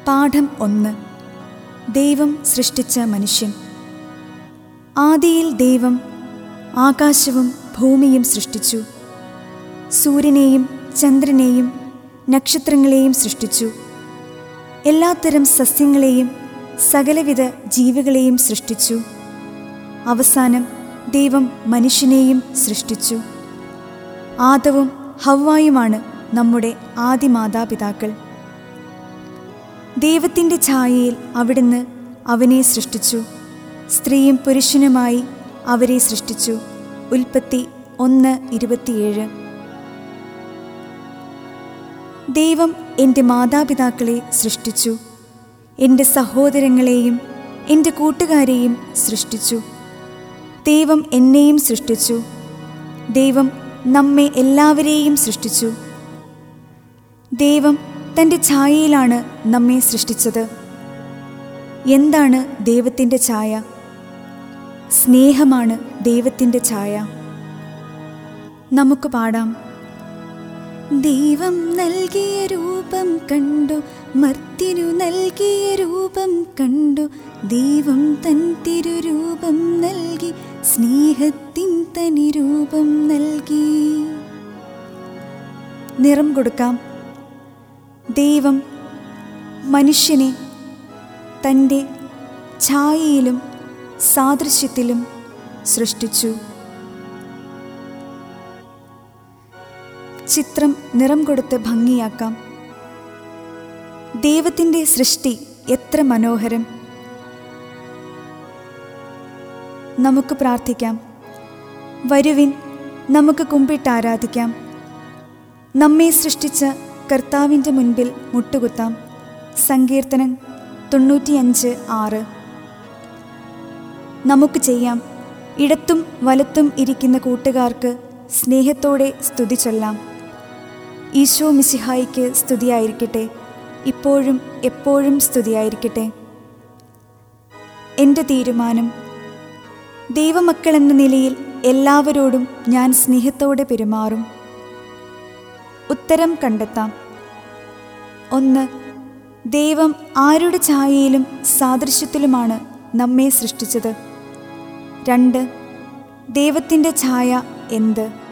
പാഠം ഒന്ന് ദൈവം സൃഷ്ടിച്ച മനുഷ്യൻ ആദിയിൽ ദൈവം ആകാശവും ഭൂമിയും സൃഷ്ടിച്ചു സൂര്യനെയും ചന്ദ്രനെയും നക്ഷത്രങ്ങളെയും സൃഷ്ടിച്ചു എല്ലാത്തരം സസ്യങ്ങളെയും സകലവിധ ജീവികളെയും സൃഷ്ടിച്ചു അവസാനം ദൈവം മനുഷ്യനെയും സൃഷ്ടിച്ചു ആദവും ഹവ്വായുമാണ് നമ്മുടെ ആദി മാതാപിതാക്കൾ ദൈവത്തിൻ്റെ ഛായയിൽ അവിടുന്ന് അവനെ സൃഷ്ടിച്ചു സ്ത്രീയും പുരുഷനുമായി അവരെ സൃഷ്ടിച്ചു ഉൽപ്പത്തി ഒന്ന് ഇരുപത്തിയേഴ് ദൈവം എൻ്റെ മാതാപിതാക്കളെ സൃഷ്ടിച്ചു എൻ്റെ സഹോദരങ്ങളെയും എൻ്റെ കൂട്ടുകാരെയും സൃഷ്ടിച്ചു ദൈവം എന്നെയും സൃഷ്ടിച്ചു ദൈവം നമ്മെ എല്ലാവരെയും സൃഷ്ടിച്ചു ദൈവം തൻ്റെ ഛായയിലാണ് നമ്മെ സൃഷ്ടിച്ചത് എന്താണ് ദൈവത്തിൻ്റെ ഛായ സ്നേഹമാണ് ദൈവത്തിൻ്റെ ഛായ നമുക്ക് പാടാം ദൈവം നൽകിയ രൂപം കണ്ടു മർത്തിനു നൽകിയ രൂപം കണ്ടു ദൈവം തൻ തിരുരൂപം നൽകി സ്നേഹത്തിൻ തനി രൂപം നൽകി നിറം കൊടുക്കാം ദൈവം മനുഷ്യനെ തൻ്റെ ഛായയിലും സാദൃശ്യത്തിലും സൃഷ്ടിച്ചു ചിത്രം നിറം കൊടുത്ത് ഭംഗിയാക്കാം ദൈവത്തിൻ്റെ സൃഷ്ടി എത്ര മനോഹരം നമുക്ക് പ്രാർത്ഥിക്കാം വരുവിൻ നമുക്ക് കുമ്പിട്ട് ആരാധിക്കാം നമ്മെ സൃഷ്ടിച്ച കർത്താവിൻ്റെ മുൻപിൽ മുട്ടുകുത്താം സങ്കീർത്തനം തൊണ്ണൂറ്റിയഞ്ച് ആറ് നമുക്ക് ചെയ്യാം ഇടത്തും വലത്തും ഇരിക്കുന്ന കൂട്ടുകാർക്ക് സ്നേഹത്തോടെ സ്തുതി ചൊല്ലാം ഈശോ മിശിഹായിക്ക് സ്തുതിയായിരിക്കട്ടെ ഇപ്പോഴും എപ്പോഴും സ്തുതിയായിരിക്കട്ടെ എൻ്റെ തീരുമാനം ദൈവമക്കളെന്ന നിലയിൽ എല്ലാവരോടും ഞാൻ സ്നേഹത്തോടെ പെരുമാറും ഉത്തരം കണ്ടെത്താം ഒന്ന് ദൈവം ആരുടെ ഛായയിലും സാദൃശ്യത്തിലുമാണ് നമ്മെ സൃഷ്ടിച്ചത് രണ്ട് ദൈവത്തിൻ്റെ ഛായ എന്ത്